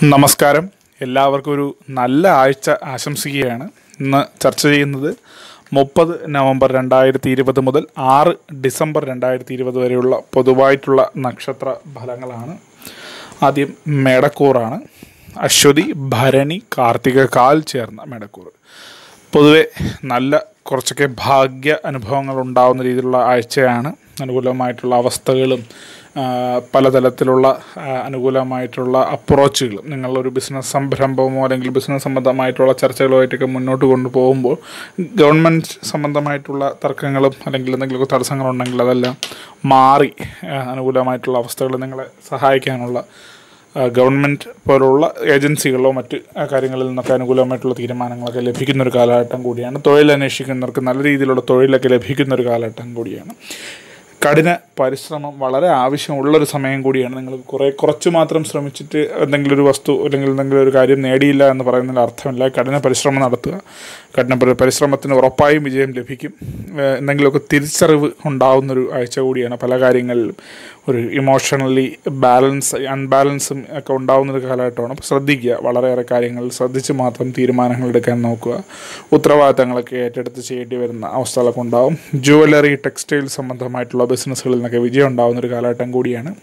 നമസ്കാരം എല്ലാവർക്കും ഒരു നല്ല ആഴ്ച ആശംസിക്കുകയാണ് ഇന്ന് ചർച്ച ചെയ്യുന്നത് മുപ്പത് നവംബർ രണ്ടായിരത്തി ഇരുപത് മുതൽ ആറ് ഡിസംബർ രണ്ടായിരത്തി ഇരുപത് വരെയുള്ള പൊതുവായിട്ടുള്ള നക്ഷത്ര ഫലങ്ങളാണ് ആദ്യം മേടക്കൂറാണ് അശ്വതി ഭരണി കാർത്തിക കാൽ ചേർന്ന മേടക്കൂർ പൊതുവെ നല്ല കുറച്ചൊക്കെ ഭാഗ്യ അനുഭവങ്ങൾ ഉണ്ടാവുന്ന രീതിയിലുള്ള ആഴ്ചയാണ് അനുകൂലമായിട്ടുള്ള അവസ്ഥകളും ആ, പലതരത്തിലുള്ള ആ, അനുകൂലമായിട്ടുള്ള അപ്രോച്ചുകളും നിങ്ങളൊരു ബിസിനസ് സംരംഭമോ അല്ലെങ്കിൽ ബിസിനസ് സംബന്ധമായിട്ടുള്ള ചർച്ചകളുമായിട്ടൊക്കെ മുന്നോട്ട് കൊണ്ടുപോകുമ്പോൾ ഗവൺമെൻറ് സംബന്ധമായിട്ടുള്ള തർക്കങ്ങളും അല്ലെങ്കിൽ എന്തെങ്കിലുമൊക്കെ തടസ്സങ്ങളുണ്ടെങ്കിൽ അതെല്ലാം മാറി ആ, അനുകൂലമായിട്ടുള്ള അവസ്ഥകൾ നിങ്ങളെ സഹായിക്കാനുള്ള ആ, ഗവൺമെൻറ് പോലുള്ള ഏജൻസികളിലോ മറ്റ് ആ, കാര്യങ്ങളിൽ നിന്നൊക്കെ അനുകൂലമായിട്ടുള്ള തീരുമാനങ്ങളൊക്കെ ലഭിക്കുന്ന ഒരു കാലഘട്ടം കൂടിയാണ് തൊഴിൽ അന്വേഷിക്കുന്നവർക്ക് നല്ല രീതിയിലുള്ള തൊഴിലൊക്കെ ലഭിക്കുന്ന ഒരു കാലഘട്ടം കൂടിയാണ് കഠിന പരിശ്രമം വളരെ ആവശ്യമുള്ളൊരു സമയം കൂടിയാണ് നിങ്ങൾ കുറേ കുറച്ച് മാത്രം ശ്രമിച്ചിട്ട് എന്തെങ്കിലും ഒരു വസ്തു അല്ലെങ്കിൽ എന്തെങ്കിലും ഒരു കാര്യം നേടിയില്ല എന്ന് പറയുന്നതിൽ അർത്ഥമില്ല കഠിന പരിശ്രമം നടത്തുക കഠിന പരി- പരിശ്രമത്തിന് ഉറപ്പായും വിജയം ലഭിക്കും ഏഹ് എന്തെങ്കിലുമൊക്കെ തിരിച്ചറിവ് ഉണ്ടാവുന്നൊരു ആഴ്ച കൂടിയാണ് പല കാര്യങ്ങളിലും ഒരു ഇമോഷണലി ബാലൻസ് അൺബാലൻസും ഒക്കെ ഉണ്ടാവുന്നൊരു കാലഘട്ടമാണ് അപ്പോൾ ശ്രദ്ധിക്കുക വളരെയേറെ കാര്യങ്ങൾ ശ്രദ്ധിച്ച് മാത്രം തീരുമാനങ്ങൾ എടുക്കാൻ നോക്കുക ഉത്തരവാദിത്തങ്ങളൊക്കെ ഏറ്റെടുത്ത് ചെയ്യേണ്ടി വരുന്ന അവസ്ഥകളൊക്കെ ഉണ്ടാവും ജുവലറി ടെക്സ്റ്റൈൽ സംബന്ധമായിട്ടുള്ള ബിസിനസ്സുകളിൽ നിന്നൊക്കെ വിജയം ഉണ്ടാവുന്ന ഒരു കാലഘട്ടം കൂടിയാണ്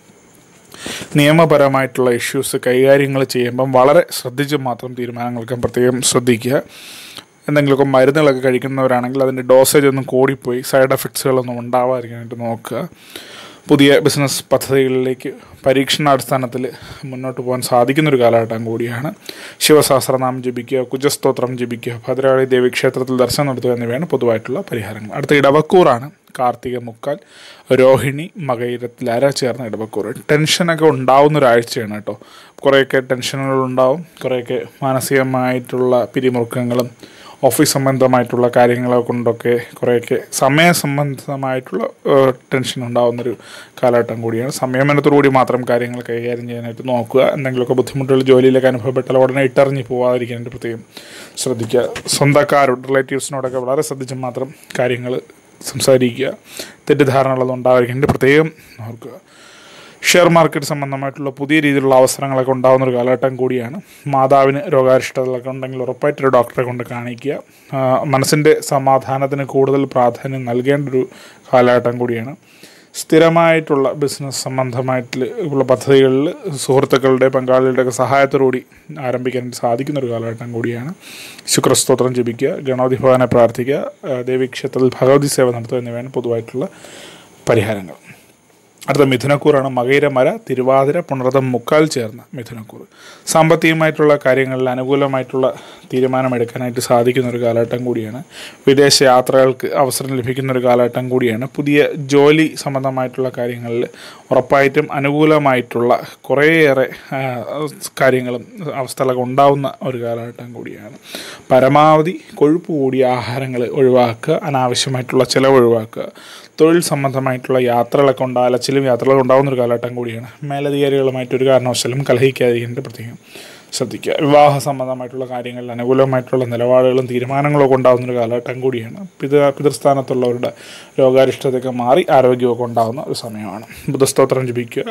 നിയമപരമായിട്ടുള്ള ഇഷ്യൂസ് കൈകാര്യങ്ങൾ ചെയ്യുമ്പം വളരെ ശ്രദ്ധിച്ച് മാത്രം തീരുമാനങ്ങൾക്ക് പ്രത്യേകം ശ്രദ്ധിക്കുക എന്തെങ്കിലുമൊക്കെ മരുന്നുകളൊക്കെ കഴിക്കുന്നവരാണെങ്കിൽ അതിൻ്റെ ഡോസേജ് ഒന്നും കൂടിപ്പോയി സൈഡ് എഫക്ട്സുകളൊന്നും ഉണ്ടാവാതിരിക്കാനായിട്ട് നോക്കുക പുതിയ ബിസിനസ് പദ്ധതികളിലേക്ക് പരീക്ഷണാടിസ്ഥാനത്തിൽ മുന്നോട്ട് പോകാൻ സാധിക്കുന്നൊരു കാലഘട്ടം കൂടിയാണ് ശിവസഹസ്രനാമം ജപിക്കുക കുജസ്തോത്രം ജപിക്കുക ഭദ്രകാളി ദേവി ക്ഷേത്രത്തിൽ ദർശനം നടത്തുക എന്നിവയാണ് പൊതുവായിട്ടുള്ള പരിഹാരങ്ങൾ അടുത്ത ഇടവക്കൂറാണ് കാർത്തിക മുക്കാൽ രോഹിണി മകയിരത്തിൽ അര ചേർന്ന ഇടവക്കൂർ ടെൻഷനൊക്കെ ഉണ്ടാവുന്ന ഒരാഴ്ചയാണ് കേട്ടോ കുറേയൊക്കെ ടെൻഷനുകൾ ഉണ്ടാവും കുറേയൊക്കെ മാനസികമായിട്ടുള്ള പിരിമുറുക്കങ്ങളും ഓഫീസ് സംബന്ധമായിട്ടുള്ള കാര്യങ്ങളെ കൊണ്ടൊക്കെ കുറേയൊക്കെ സമയ സംബന്ധമായിട്ടുള്ള ഏഹ്, ടെൻഷൻ ഉണ്ടാകുന്നൊരു കാലഘട്ടം കൂടിയാണ് സംയമനത്തോടുകൂടി മാത്രം കാര്യങ്ങൾ കൈകാര്യം ചെയ്യാനായിട്ട് നോക്കുക എന്തെങ്കിലുമൊക്കെ ബുദ്ധിമുട്ടുകൾ ജോലിയിലൊക്കെ അനുഭവപ്പെട്ടാൽ ഉടനെ ഇട്ടറിഞ്ഞ് പോകാതിരിക്കാനായിട്ട് പ്രത്യേകം ശ്രദ്ധിക്കുക സ്വന്തക്കാരോട് റിലേറ്റീവ്സിനോടൊക്കെ വളരെ ശ്രദ്ധിച്ച് മാത്രം കാര്യങ്ങൾ സംസാരിക്കുക തെറ്റിദ്ധാരണകളൊന്നും ഉണ്ടാകാതിരിക്കാനായിട്ട് പ്രത്യേകം നോക്കുക ഷെയർ മാർക്കറ്റ് സംബന്ധമായിട്ടുള്ള പുതിയ രീതിയിലുള്ള അവസരങ്ങളൊക്കെ ഉണ്ടാകുന്ന ഒരു കാലഘട്ടം കൂടിയാണ് മാതാവിന് രോഗാരിഷ്ടതകളൊക്കെ ഉണ്ടെങ്കിൽ ഉറപ്പായിട്ടൊരു ഡോക്ടറെ കൊണ്ട് കാണിക്കുക ആ, മനസ്സിൻ്റെ സമാധാനത്തിന് കൂടുതൽ പ്രാധാന്യം നൽകേണ്ട ഒരു കാലഘട്ടം കൂടിയാണ് സ്ഥിരമായിട്ടുള്ള ബിസിനസ് സംബന്ധമായിട്ടുള്ള ഉള്ള പദ്ധതികളിൽ സുഹൃത്തുക്കളുടെ പങ്കാളികളുടെ ഒക്കെ സഹായത്തോടുകൂടി ആരംഭിക്കാൻ സാധിക്കുന്ന ഒരു കാലഘട്ടം കൂടിയാണ് ശുക്രസ്തോത്രം ജപിക്കുക ഗണപതി ഭഗവാനെ പ്രാർത്ഥിക്കുക ആ, ദേവീക്ഷേത്രത്തിൽ ഭഗവതി സേവ നടത്തുക എന്നിവയാണ് പൊതുവായിട്ടുള്ള പരിഹാരങ്ങൾ അടുത്ത മിഥുനക്കൂറാണ് മകയിരമര തിരുവാതിര പുണർതം മുക്കാൽ ചേർന്ന മിഥുനക്കൂർ സാമ്പത്തികമായിട്ടുള്ള കാര്യങ്ങളിൽ അനുകൂലമായിട്ടുള്ള തീരുമാനമെടുക്കാനായിട്ട് സാധിക്കുന്ന ഒരു കാലഘട്ടം കൂടിയാണ് വിദേശ യാത്രകൾക്ക് അവസരം ലഭിക്കുന്ന ഒരു കാലഘട്ടം കൂടിയാണ് പുതിയ ജോലി സംബന്ധമായിട്ടുള്ള കാര്യങ്ങളിൽ ഉറപ്പായിട്ടും അനുകൂലമായിട്ടുള്ള കുറേയേറെ ആ, കാര്യങ്ങളും അവസ്ഥകളൊക്കെ ഉണ്ടാവുന്ന ഒരു കാലഘട്ടം കൂടിയാണ് പരമാവധി കൊഴുപ്പ് കൂടിയ ആഹാരങ്ങൾ ഒഴിവാക്കുക അനാവശ്യമായിട്ടുള്ള ചിലവ് ഒഴിവാക്കുക തൊഴിൽ സംബന്ധമായിട്ടുള്ള യാത്രകളൊക്കെ ഉണ്ട് അലച്ചിലും യാത്രകളും ഉണ്ടാകുന്ന ഒരു കാലഘട്ടം കൂടിയാണ് മേലധികാരികളുമായിട്ട് ഒരു കാരണവശാലും കലഹിക്കാതിരിക്കേണ്ട പ്രത്യേകം ശ്രദ്ധിക്കുക വിവാഹ സംബന്ധമായിട്ടുള്ള കാര്യങ്ങളിൽ അനുകൂലമായിട്ടുള്ള നിലപാടുകളും തീരുമാനങ്ങളും ഒക്കെ ഉണ്ടാകുന്ന ഒരു കാലഘട്ടം കൂടിയാണ് പിതൃ പിതൃസ്ഥാനത്തുള്ളവരുടെ രോഗാരിഷ്ടതയൊക്കെ മാറി ആരോഗ്യമൊക്കെ ഉണ്ടാകുന്ന ഒരു സമയമാണ് ബുധസ്തോത്രം ജപിക്കുക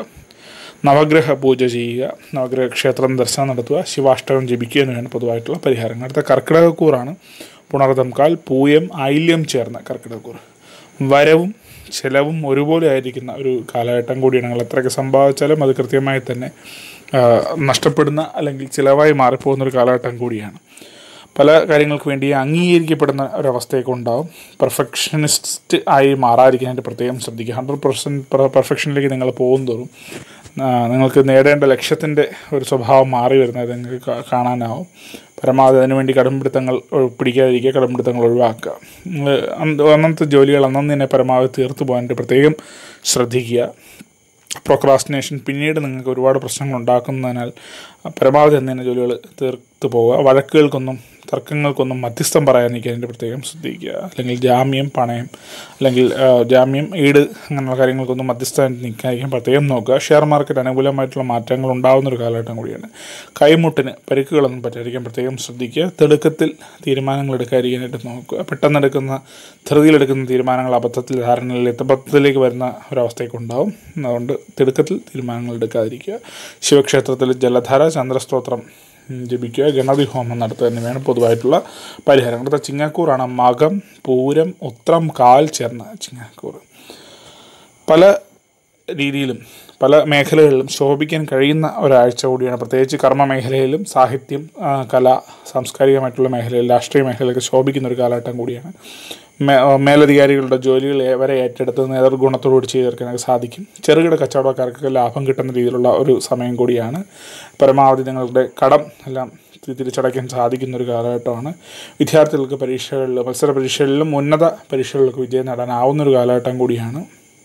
നവഗ്രഹ പൂജ ചെയ്യുക നവഗ്രഹ ക്ഷേത്രം ദർശനം നടത്തുക ശിവാഷ്ടകം ജപിക്കുക എന്നിവയാണ് പൊതുവായിട്ടുള്ള പരിഹാരങ്ങൾ അടുത്ത കർക്കിടകക്കൂറാണ് പുണർതംകാൽ പൂയം ഐല്യം ചേർന്ന കർക്കിടകക്കൂർ വരവും ചിലവും ഒരുപോലെ ആയിരിക്കുന്ന ഒരു കാലഘട്ടം കൂടിയാണ് നിങ്ങൾ എത്രയൊക്കെ സമ്പാദിച്ചാലും അത് കൃത്യമായി തന്നെ ആ, നഷ്ടപ്പെടുന്ന അല്ലെങ്കിൽ ചിലവായി മാറിപ്പോകുന്ന ഒരു കാലഘട്ടം കൂടിയാണ് പല കാര്യങ്ങൾക്ക് വേണ്ടി അംഗീകരിക്കപ്പെടുന്ന ഒരവസ്ഥയൊക്കെ ഉണ്ടാവും പെർഫെക്ഷനിസ്റ്റ് ആയി മാറാതിരിക്കാനായിട്ട് പ്രത്യേകം ശ്രദ്ധിക്കുക ഹൺഡ്രഡ് പെർസെൻറ്റ് പെർഫെക്ഷനിലേക്ക് നിങ്ങൾ പോകും തോറും ആ, നിങ്ങൾക്ക് നേടേണ്ട ലക്ഷ്യത്തിൻ്റെ ഒരു സ്വഭാവം മാറി വരുന്നത് നിങ്ങൾക്ക് കാ- കാണാനാവും പരമാവധി അതിനുവേണ്ടി കടമ്പിടുത്തങ്ങൾ ഒഴി- പിടിക്കാതിരിക്കുക കടമ്പിടുത്തങ്ങൾ ഒഴിവാക്കുക നിങ്ങൾ അന്ന് അന്നത്തെ ജോലികൾ അന്നു തന്നെ പരമാവധി തീർത്തു പോകാനായിട്ട് പ്രത്യേകം ശ്രദ്ധിക്കുക പ്രൊക്രാസ്റ്റിനേഷൻ പിന്നീട് നിങ്ങൾക്ക് ഒരുപാട് പ്രശ്നങ്ങൾ ഉണ്ടാക്കുന്നതിനാൽ പരമാവധി അന്ന് തന്നെ ജോലികൾ തീർ ഒത്തു പോവുക വഴക്കുകൾക്കൊന്നും തർക്കങ്ങൾക്കൊന്നും മധ്യസ്ഥം പറയാനിരിക്കുന്നതിൻ്റെ പ്രത്യേകം ശ്രദ്ധിക്കുക അല്ലെങ്കിൽ ജാമ്യം പണയം അല്ലെങ്കിൽ ആ, ജാമ്യം ഈട് അങ്ങനെയുള്ള കാര്യങ്ങൾക്കൊന്നും മധ്യസ്ഥം നിൽക്കാതിരിക്കാൻ പ്രത്യേകം നോക്കുക ഷെയർ മാർക്കറ്റ് അനുകൂലമായിട്ടുള്ള മാറ്റങ്ങൾ ഉണ്ടാകുന്ന ഒരു കാലഘട്ടം കൂടിയാണ് കൈമുട്ടിന് പരിക്കുകളൊന്നും പറ്റാതിരിക്കാൻ പ്രത്യേകം ശ്രദ്ധിക്കുക തിടുക്കത്തിൽ തീരുമാനങ്ങൾ എടുക്കാതിരിക്കാനായിട്ട് നോക്കുക പെട്ടെന്ന് എടുക്കുന്ന ധൃതിയിലെടുക്കുന്ന തീരുമാനങ്ങൾ അബദ്ധത്തിൽ ധാരണയിൽ അബദ്ധത്തിലേക്ക് വരുന്ന ഒരവസ്ഥയൊക്കെ ഉണ്ടാവും അതുകൊണ്ട് തിടുക്കത്തിൽ തീരുമാനങ്ങൾ എടുക്കാതിരിക്കുക ശിവക്ഷേത്രത്തിൽ ജലധാര ചന്ദ്രസ്തോത്രം ഉം, ജപിക്കുക ഗണപതി ഹോമം നടത്തുക എന്നിവയാണ് പൊതുവായിട്ടുള്ള പരിഹാരങ്ങൾ അടുത്ത ചിങ്ങക്കൂറാണ് മകം പൂരം ഉത്രം കാൽ ചേർന്ന ചിങ്ങക്കൂർ പല രീതിയിലും പല മേഖലകളിലും ശോഭിക്കാൻ കഴിയുന്ന ഒരാഴ്ച കൂടിയാണ് പ്രത്യേകിച്ച് കർമ്മ മേഖലയിലും സാഹിത്യം ആ, കല സാംസ്കാരികമായിട്ടുള്ള മേഖലയിൽ രാഷ്ട്രീയ മേഖലയിലൊക്കെ ശോഭിക്കുന്ന ഒരു കാലഘട്ടം കൂടിയാണ് മേ- മേലധികാരികളുടെ ജോലികൾ വരെ ഏറ്റെടുത്ത് നേതൃഗുണത്തോടുകൂടി ചെയ്ത് തീർക്കാനൊക്കെ സാധിക്കും ചെറുകിട കച്ചവടക്കാർക്ക് ലാഭം കിട്ടുന്ന രീതിയിലുള്ള ഒരു സമയം കൂടിയാണ് പരമാവധി നിങ്ങളുടെ കടം എല്ലാം തി- തിരിച്ചടയ്ക്കാൻ സാധിക്കുന്ന ഒരു കാലഘട്ടമാണ് വിദ്യാർത്ഥികൾക്ക് പരീക്ഷകളിൽ മത്സര പരീക്ഷകളിലും ഉന്നത പരീക്ഷകളിലൊക്കെ വിജയം നേടാനാവുന്ന ഒരു കാലഘട്ടം കൂടിയാണ്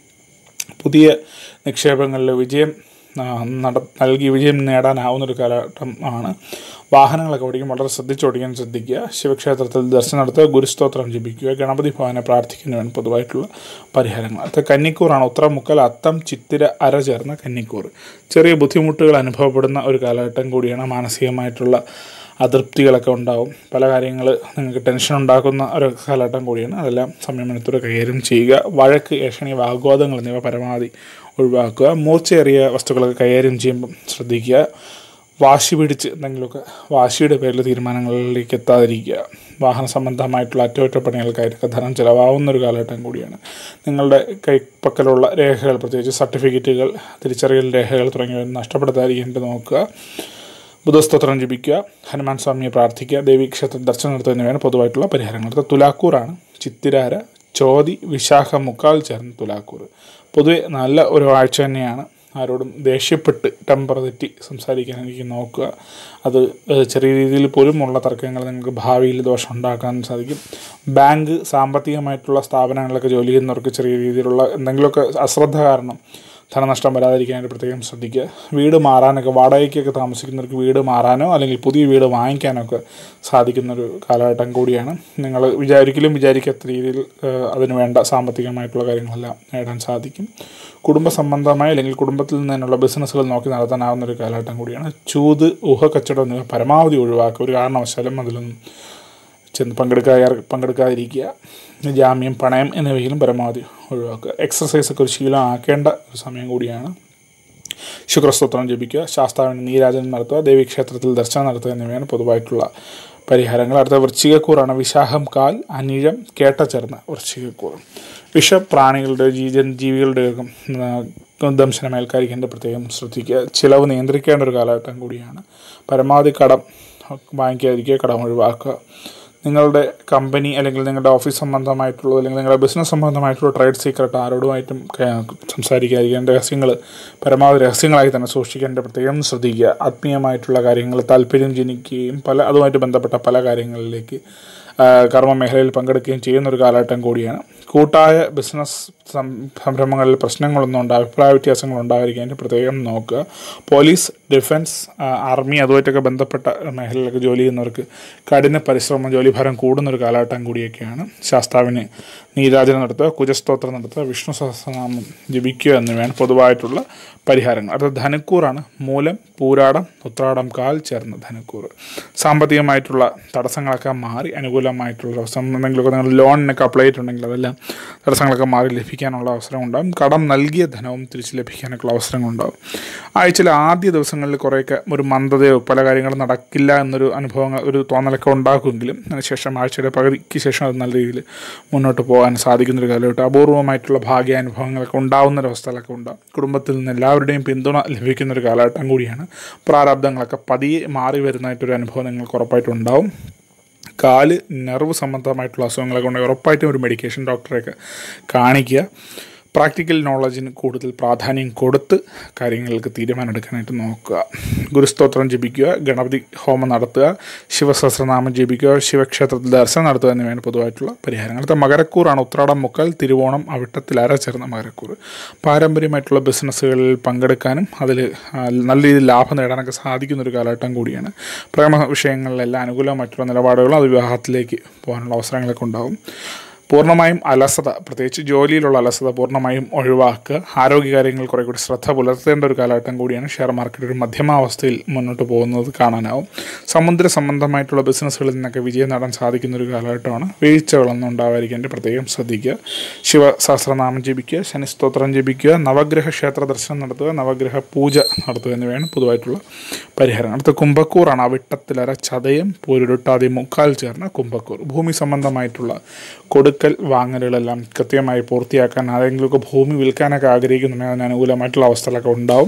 പുതിയ നിക്ഷേപങ്ങളിൽ വിജയം ആ, നട നൽകി വിജയം നേടാനാവുന്ന ഒരു കാലഘട്ടം ആണ് വാഹനങ്ങളൊക്കെ ഓടിക്കും വളരെ ശ്രദ്ധിച്ചോടിക്കാൻ ശ്രദ്ധിക്കുക ശിവക്ഷേത്രത്തിൽ ദർശനം നടത്തുക ഗുരുസ്തോത്രം ജപിക്കുക ഗണപതി ഭവനെ പ്രാർത്ഥിക്കുന്നതാണ് പൊതുവായിട്ടുള്ള പരിഹാരങ്ങൾ അടുത്ത കന്നിക്കൂറാണ് ഉത്തരമുക്കൽ അത്തം ചിത്തിര അര ചേർന്ന കന്നിക്കൂർ ചെറിയ ബുദ്ധിമുട്ടുകൾ അനുഭവപ്പെടുന്ന ഒരു കാലഘട്ടം കൂടിയാണ് മാനസികമായിട്ടുള്ള അതൃപ്തികളൊക്കെ ഉണ്ടാവും പല കാര്യങ്ങൾ നിങ്ങൾക്ക് ടെൻഷൻ ഉണ്ടാക്കുന്ന ഒരു കാലഘട്ടം കൂടിയാണ് അതെല്ലാം സമയമെടുത്തോടെ കൈകാര്യം ചെയ്യുക വഴക്ക് ഏഷണി വാഗ്വാദങ്ങൾ എന്നിവ പരമാവധി ഒഴിവാക്കുക മൂർച്ചയേറിയ വസ്തുക്കളൊക്കെ കൈകാര്യം ചെയ്യുമ്പം ശ്രദ്ധിക്കുക വാശി പിടിച്ച് എന്തെങ്കിലുമൊക്കെ വാശിയുടെ പേരിൽ തീരുമാനങ്ങളിലേക്ക് എത്താതിരിക്കുക വാഹന സംബന്ധമായിട്ടുള്ള അറ്റകുറ്റപ്പണികൾക്കായിട്ടൊക്കെ ധനം ചിലവാകുന്ന ഒരു കാലഘട്ടം കൂടിയാണ് നിങ്ങളുടെ കൈപ്പക്കലുള്ള രേഖകൾ പ്രത്യേകിച്ച് സർട്ടിഫിക്കറ്റുകൾ തിരിച്ചറിയൽ രേഖകൾ തുടങ്ങിയവ നഷ്ടപ്പെടുത്താതിരിക്കാനായിട്ട് നോക്കുക ബുധസ്തോത്രം ജപിക്കുക ഹനുമാൻ സ്വാമിയെ പ്രാർത്ഥിക്കുക ദേവീക്ഷേത്ര ദർശനം നടത്തുക എന്നിവയാണ് പൊതുവായിട്ടുള്ള പരിഹാരങ്ങൾ അടുത്ത തുലാക്കൂറാണ് ചിത്തിരാര ചോതി വിശാഖ മുക്കാൽ ചേർന്ന തുലാക്കൂർ പൊതുവെ നല്ല ഒരു ആഴ്ച തന്നെയാണ് ആരോടും ദേഷ്യപ്പെട്ട് ടെമ്പർ തെറ്റി സംസാരിക്കാൻ എനിക്ക് നോക്കുക അത് ഏഹ്, ചെറിയ രീതിയിൽ പോലും ഉള്ള തർക്കങ്ങൾ നിങ്ങൾക്ക് ഭാവിയിൽ ദോഷം ഉണ്ടാക്കാൻ സാധിക്കും ബാങ്ക് സാമ്പത്തികമായിട്ടുള്ള സ്ഥാപനങ്ങളിലൊക്കെ ജോലി ചെയ്യുന്നവർക്ക് ചെറിയ രീതിയിലുള്ള എന്തെങ്കിലുമൊക്കെ അശ്രദ്ധ കാരണം ധനനഷ്ടം വരാതിരിക്കാനായിട്ട് പ്രത്യേകം ശ്രദ്ധിക്കുക വീട് മാറാനൊക്കെ വാടകയ്ക്കൊക്കെ താമസിക്കുന്നവർക്ക് വീട് മാറാനോ അല്ലെങ്കിൽ പുതിയ വീട് വാങ്ങിക്കാനോ ഒക്കെ സാധിക്കുന്നൊരു കാലഘട്ടം കൂടിയാണ് നിങ്ങൾ വിചാരിക്കലും വിചാരിക്കാത്ത രീതിയിൽ ഏഹ്, അതിന് വേണ്ട സാമ്പത്തികമായിട്ടുള്ള കാര്യങ്ങളെല്ലാം നേടാൻ സാധിക്കും കുടുംബ സംബന്ധമായ അല്ലെങ്കിൽ കുടുംബത്തിൽ നിന്നുള്ള ബിസിനസ്സുകൾ നോക്കി നടത്താനാവുന്ന ഒരു കാലഘട്ടം കൂടിയാണ് ചൂത് ഊഹ കച്ചവടം എന്നിവ പരമാവധി ഒഴിവാക്കുക ഒരു കാരണവശാലും അതിലൊന്നും ചെന്ന് പങ്കെടുക്കാതെ പങ്കെടുക്കാതിരിക്കുക ജാമ്യം പണയം എന്നിവയിലും പരമാവധി ഒഴിവാക്കുക എക്സസൈസ് ഒക്കെ ഒരു ശീലമാക്കേണ്ട ഒരു സമയം കൂടിയാണ് ശുക്രസ്തോത്രം ജപിക്കുക ശാസ്താവിന് നീരാജനം നടത്തുക ദേവീക്ഷേത്രത്തിൽ ദർശനം നടത്തുക എന്നിവയാണ് പൊതുവായിട്ടുള്ള പരിഹാരങ്ങൾ അടുത്ത വൃശ്ചികക്കൂറാണ് വിശാഖം കാൽ അനിഴം കേട്ട ചേർന്ന വൃശ്ചികക്കൂർ വിഷപ്രാണികളുടെ ജീവൻ ജീവികളുടെയൊക്കെ ദംശനമേൽക്കാരിക്കേണ്ട പ്രത്യേകം ശ്രദ്ധിക്കുക ചിലവ് നിയന്ത്രിക്കേണ്ട ഒരു കാലഘട്ടം കൂടിയാണ് പരമാവധി കടം വാങ്ങിക്കാതിരിക്കുക കടം ഒഴിവാക്കുക നിങ്ങളുടെ കമ്പനി അല്ലെങ്കിൽ നിങ്ങളുടെ ഓഫീസ് സംബന്ധമായിട്ടുള്ള അല്ലെങ്കിൽ നിങ്ങളുടെ ബിസിനസ് സംബന്ധമായിട്ടുള്ള ട്രേഡ് സീക്രട്ട് ആരോടുമായിട്ടും ക- സംസാരിക്കാതിരിക്കാൻ രഹസ്യങ്ങൾ പരമാവധി രഹസ്യങ്ങളായി തന്നെ സൂക്ഷിക്കേണ്ട പ്രത്യേകം ശ്രദ്ധിക്കുക ആത്മീയമായിട്ടുള്ള കാര്യങ്ങൾ താല്പര്യം ജനിക്കുകയും പല അതുമായിട്ട് ബന്ധപ്പെട്ട പല കാര്യങ്ങളിലേക്ക് ആ, കർമ്മ മേഖലയിൽ പങ്കെടുക്കുകയും ചെയ്യുന്ന ഒരു കാലഘട്ടം കൂടിയാണ് കൂട്ടായ ബിസിനസ് സം- സംരംഭങ്ങളിൽ പ്രശ്നങ്ങളൊന്നും ഉണ്ടാ അഭിപ്രായ വ്യത്യാസങ്ങൾ ഉണ്ടാകാതിരിക്കാൻ പ്രത്യേകം നോക്കുക പോലീസ് ഡിഫൻസ് ആ, ആർമി അതുമായിട്ടൊക്കെ ബന്ധപ്പെട്ട മേഖലയിലൊക്കെ ജോലി ചെയ്യുന്നവർക്ക് കഠിന പരിശ്രമം ജോലിഭാരം കൂടുന്ന ഒരു കാലഘട്ടം കൂടിയൊക്കെയാണ് ശാസ്താവിന് നീരാജനം നടത്തുക കുജസ്തോത്രം നടത്തുക വിഷ്ണു സഹസ്രനാമം ജപിക്കുക എന്നിവയാണ് പൊതുവായിട്ടുള്ള പരിഹാരങ്ങൾ അടുത്ത ധനുക്കൂറാണ് മൂലം പൂരാടം ഉത്രാടം കാൽ ചേർന്ന ധനുക്കൂർ സാമ്പത്തികമായിട്ടുള്ള തടസ്സങ്ങളൊക്കെ മാറി അനുകൂലമായിട്ടുള്ള അവസരം എന്തെങ്കിലുമൊക്കെ നിങ്ങൾ ലോണിനൊക്കെ അപ്ലൈ ചെയ്തിട്ടുണ്ടെങ്കിൽ അതെല്ലാം തടസ്സങ്ങളൊക്കെ മാറി ലഭിക്കാനുള്ള അവസരം ഉണ്ടാകും കടം നൽകിയ ധനവും തിരിച്ച് ലഭിക്കാനൊക്കെയുള്ള അവസരങ്ങളുണ്ടാകും ആഴ്ചയിലെ ആദ്യ ദിവസങ്ങളിൽ കുറേയൊക്കെ ഒരു മന്ദതയോ പല കാര്യങ്ങളും നടക്കില്ല എന്നൊരു അനുഭവങ്ങൾ ഒരു തോന്നലൊക്കെ ഉണ്ടാക്കുമെങ്കിലും അതിനുശേഷം ആഴ്ചയുടെ പകുതിക്ക് ശേഷം അത് നല്ല രീതിയിൽ മുന്നോട്ട് പോകാൻ സാധിക്കുന്നൊരു കാലഘട്ടം അപൂർവമായിട്ടുള്ള ഭാഗ്യാനുഭവങ്ങളൊക്കെ ഉണ്ടാവുന്ന ഒരവസ്ഥകളൊക്കെ ഉണ്ടാകും കുടുംബത്തിൽ നിന്ന് എല്ലാവരുടെയും പിന്തുണ ലഭിക്കുന്ന ഒരു കാലഘട്ടം കൂടിയാണ് പ്രാരാബ്ദങ്ങളൊക്കെ പതിയെ മാറി വരുന്നതായിട്ടൊരു അനുഭവം നിങ്ങൾക്ക് ഉറപ്പായിട്ടും ഉണ്ടാവും കാല് നെർവ് സംബന്ധമായിട്ടുള്ള അസുഖങ്ങളൊക്കെ ഉണ്ടെങ്കിൽ ഉറപ്പായിട്ടും ഒരു മെഡിക്കേഷൻ ഡോക്ടറെയൊക്കെ കാണിക്കുക പ്രാക്ടിക്കൽ നോളജിന് കൂടുതൽ പ്രാധാന്യം കൊടുത്ത് കാര്യങ്ങൾക്ക് തീരുമാനമെടുക്കാനായിട്ട് നോക്കുക ഗുരുസ്തോത്രം ജപിക്കുക ഗണപതി ഹോമം നടത്തുക ശിവസഹസ്രനാമം ജപിക്കുക ശിവക്ഷേത്രത്തിൽ ദർശനം നടത്തുക എന്നിവയാണ് പൊതുവായിട്ടുള്ള പരിഹാരങ്ങൾ അടുത്ത മകരക്കൂറാണ് ഉത്രാടം മുക്കാൽ തിരുവോണം അവിട്ടത്തിൽ അരച്ചേർന്ന മകരക്കൂർ പാരമ്പര്യമായിട്ടുള്ള ബിസിനസ്സുകളിൽ പങ്കെടുക്കാനും അതിൽ നല്ല രീതിയിൽ ലാഭം നേടാനൊക്കെ സാധിക്കുന്ന ഒരു കാലഘട്ടം കൂടിയാണ് പ്രേമ വിഷയങ്ങളിലെല്ലാം അനുകൂലമായിട്ടുള്ള നിലപാടുകളും അത് വിവാഹത്തിലേക്ക് പോകാനുള്ള അവസരങ്ങളൊക്കെ ഉണ്ടാകും പൂർണ്ണമായും അലസത പ്രത്യേകിച്ച് ജോലിയിലുള്ള അലസത പൂർണ്ണമായും ഒഴിവാക്കുക ആരോഗ്യകാര്യങ്ങൾ കുറേ കൂടി ശ്രദ്ധ പുലർത്തേണ്ട ഒരു കാലഘട്ടം കൂടിയാണ് ഷെയർ മാർക്കറ്റ് ഒരു മധ്യമാവസ്ഥയിൽ മുന്നോട്ട് പോകുന്നത് കാണാനാവും സമുദ്ര സംബന്ധമായിട്ടുള്ള ബിസിനസ്സുകളിൽ നിന്നൊക്കെ വിജയം നേടാൻ സാധിക്കുന്ന ഒരു കാലഘട്ടമാണ് വീഴ്ചകളൊന്നും ഉണ്ടാവാതിരിക്കാൻ പ്രത്യേകം ശ്രദ്ധിക്കുക ശിവ സഹസ്രനാമം ജപിക്കുക ശനിസ്തോത്രം ജപിക്കുക നവഗ്രഹ ക്ഷേത്ര ദർശനം നടത്തുക നവഗ്രഹ പൂജ നടത്തുക എന്നിവയാണ് പൊതുവായിട്ടുള്ള പരിഹാരം അടുത്ത കുംഭക്കൂറാണ് അവിട്ടത്തിലര ചതയം പൂരുരുട്ടാതി മുക്കാൽ ചേർന്ന കുംഭക്കൂർ ഭൂമി സംബന്ധമായിട്ടുള്ള കൊടുക്കൽ വാങ്ങലുകളെല്ലാം കൃത്യമായി പൂർത്തിയാക്കാൻ ആരെങ്കിലുമൊക്കെ ഭൂമി വിൽക്കാനൊക്കെ ആഗ്രഹിക്കുന്നുണ്ടെങ്കിൽ അതിന് അനുകൂലമായിട്ടുള്ള അവസ്ഥകളൊക്കെ ഉണ്ടാവും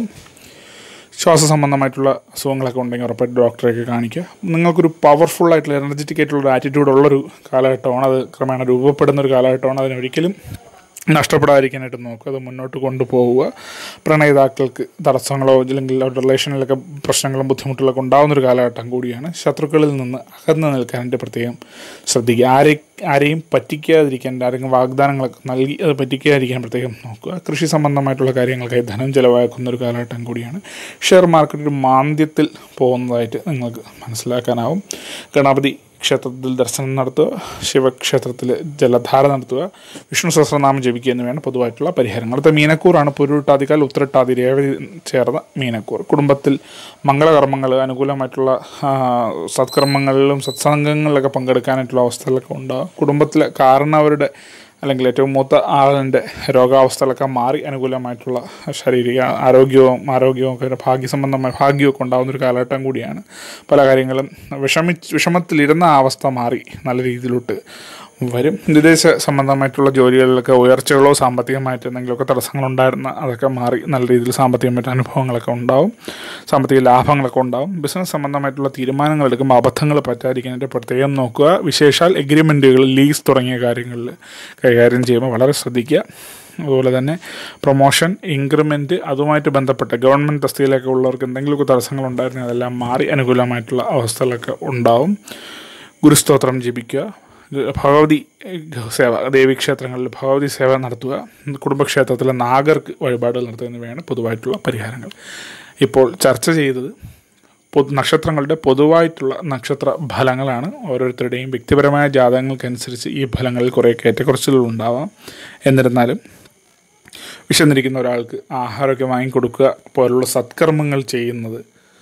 ശ്വാസ സംബന്ധമായിട്ടുള്ള അസുഖങ്ങളൊക്കെ ഉണ്ടെങ്കിൽ ഉറപ്പായിട്ട് ഡോക്ടറെയൊക്കെ കാണിക്കുക നിങ്ങൾക്കൊരു പവർഫുൾ ആയിട്ടുള്ള എനർജറ്റിക് ആയിട്ടുള്ള ഒരു ആറ്റിറ്റ്യൂഡ് ഉള്ളൊരു കാലഘട്ടമാണ് അത് ക്രമേണ രൂപപ്പെടുന്ന ഒരു കാലഘട്ടമാണ് അതിനൊരിക്കലും നഷ്ടപ്പെടാതിരിക്കാനായിട്ട് നോക്കുക അത് മുന്നോട്ട് കൊണ്ടുപോവുക പ്രണയിതാക്കൾക്ക് തടസ്സങ്ങളോ അല്ലെങ്കിൽ അവരുടെ റിലേഷനിലൊക്കെ പ്രശ്നങ്ങളും ബുദ്ധിമുട്ടുകളൊക്കെ ഉണ്ടാകുന്ന ഒരു കാലഘട്ടം കൂടിയാണ് ശത്രുക്കളിൽ നിന്ന് അകന്നു നിൽക്കാനായിട്ട് പ്രത്യേകം ശ്രദ്ധിക്കുക ആരെ ആരെയും പറ്റിക്കാതിരിക്കാൻ ആരെങ്കിലും വാഗ്ദാനങ്ങളൊക്കെ നൽകി അത് പറ്റിക്കാതിരിക്കാൻ പ്രത്യേകം നോക്കുക കൃഷി സംബന്ധമായിട്ടുള്ള കാര്യങ്ങൾക്കായി ധനം ചിലവാക്കുന്ന ഒരു കാലഘട്ടം കൂടിയാണ് ഷെയർ മാർക്കറ്റ് ഒരു മാന്ദ്യത്തിൽ പോകുന്നതായിട്ട് നിങ്ങൾക്ക് മനസ്സിലാക്കാനാവും ഗണപതി ക്ഷേത്രത്തിൽ ദർശനം നടത്തുക ശിവക്ഷേത്രത്തിൽ ജലധാര നടത്തുക വിഷ്ണു സഹസ്രനാമം ജപിക്കുക എന്നിവയാണ് പൊതുവായിട്ടുള്ള പരിഹാരങ്ങൾ അടുത്ത മീനക്കൂറാണ് പൊരുട്ടാതിക്കാൽ ഉത്തരട്ടാതി രേവതി ചേർന്ന മീനക്കൂർ കുടുംബത്തിൽ മംഗളകർമ്മങ്ങൾ അനുകൂലമായിട്ടുള്ള സത്കർമ്മങ്ങളിലും സത്സംഗങ്ങളിലൊക്കെ പങ്കെടുക്കാനായിട്ടുള്ള അവസ്ഥകളൊക്കെ ഉണ്ടാകും കുടുംബത്തിലെ കാരണവരുടെ അല്ലെങ്കിൽ ഏറ്റവും മൂത്ത ആളിൻ്റെ രോഗാവസ്ഥകളൊക്കെ മാറി അനുകൂലമായിട്ടുള്ള ശാരീരിക ആരോഗ്യവും ആരോഗ്യവും ഒക്കെ ഭാഗ്യസംബന്ധമായ ഭാഗ്യമൊക്കെ ഉണ്ടാകുന്ന ഒരു കാലഘട്ടം കൂടിയാണ് പല കാര്യങ്ങളും വിഷമി വിഷമത്തിലിരുന്ന ആ അവസ്ഥ മാറി നല്ല രീതിയിലോട്ട് വരും വിദേശ സംബന്ധമായിട്ടുള്ള ജോലികളിലൊക്കെ ഉയർച്ചകളോ സാമ്പത്തികമായിട്ട് എന്തെങ്കിലുമൊക്കെ തടസ്സങ്ങളുണ്ടായിരുന്ന അതൊക്കെ മാറി നല്ല രീതിയിൽ സാമ്പത്തികമായിട്ട് അനുഭവങ്ങളൊക്കെ ഉണ്ടാവും സാമ്പത്തിക ലാഭങ്ങളൊക്കെ ഉണ്ടാവും ബിസിനസ് സംബന്ധമായിട്ടുള്ള തീരുമാനങ്ങൾ എടുക്കുമ്പോൾ അബദ്ധങ്ങൾ പറ്റാതിരിക്കാനായിട്ട് പ്രത്യേകം നോക്കുക വിശേഷാൽ എഗ്രിമെൻറ്റുകൾ ലീസ് തുടങ്ങിയ കാര്യങ്ങളിൽ കൈകാര്യം ചെയ്യുമ്പോൾ വളരെ ശ്രദ്ധിക്കുക അതുപോലെ തന്നെ പ്രൊമോഷൻ ഇൻക്രിമെൻറ്റ് അതുമായിട്ട് ബന്ധപ്പെട്ട ഗവൺമെൻറ് തസ്തികയിലൊക്കെ ഉള്ളവർക്ക് എന്തെങ്കിലുമൊക്കെ തടസ്സങ്ങൾ ഉണ്ടായിരുന്നെങ്കിൽ അതെല്ലാം മാറി അനുകൂലമായിട്ടുള്ള അവസ്ഥകളൊക്കെ ഉണ്ടാവും ഗുരുസ്തോത്രം ജപിക്കുക ഭഗവതി സേവ ദേവീക്ഷേത്രങ്ങളിൽ ഭഗവതി സേവ നടത്തുക കുടുംബക്ഷേത്രത്തിലെ നാഗർക്ക് വഴിപാടുകൾ നടത്തുക എന്നിവയാണ് പൊതുവായിട്ടുള്ള പരിഹാരങ്ങൾ ഇപ്പോൾ ചർച്ച ചെയ്തത് പൊതു നക്ഷത്രങ്ങളുടെ പൊതുവായിട്ടുള്ള നക്ഷത്ര ഫലങ്ങളാണ് ഓരോരുത്തരുടെയും വ്യക്തിപരമായ ജാതകങ്ങൾക്കനുസരിച്ച് ഈ ഫലങ്ങളിൽ കുറേ ഏറ്റക്കുറച്ചിലുകൾ ഉണ്ടാവാം എന്നിരുന്നാലും വിശന്നിരിക്കുന്ന ഒരാൾക്ക് ആഹാരമൊക്കെ വാങ്ങിക്കൊടുക്കുക പോലുള്ള സത്കർമ്മങ്ങൾ ചെയ്യുന്നത്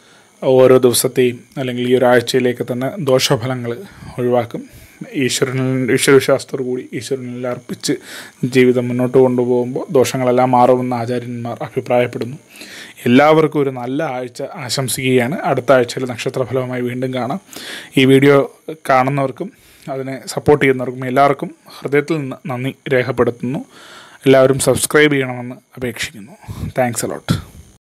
ഓരോ ദിവസത്തെയും അല്ലെങ്കിൽ ഈ ഒരാഴ്ചയിലേക്ക് തന്നെ ദോഷഫലങ്ങൾ ഒഴിവാക്കും ഈശ്വരനിൽ ഈശ്വരവിശ്വാസത്തോടു കൂടി ഈശ്വരനിൽ അർപ്പിച്ച് ജീവിതം മുന്നോട്ട് കൊണ്ടുപോകുമ്പോൾ ദോഷങ്ങളെല്ലാം മാറുമെന്ന് ആചാര്യന്മാർ അഭിപ്രായപ്പെടുന്നു എല്ലാവർക്കും ഒരു നല്ല ആഴ്ച ആശംസിക്കുകയാണ് അടുത്ത ആഴ്ചയിൽ നക്ഷത്രഫലവുമായി വീണ്ടും കാണാം ഈ വീഡിയോ കാണുന്നവർക്കും അതിനെ സപ്പോർട്ട് ചെയ്യുന്നവർക്കും എല്ലാവർക്കും ഹൃദയത്തിൽ നിന്ന് നന്ദി രേഖപ്പെടുത്തുന്നു എല്ലാവരും സബ്സ്ക്രൈബ് ചെയ്യണമെന്ന് അപേക്ഷിക്കുന്നു താങ്ക്സ് അലോട്ട്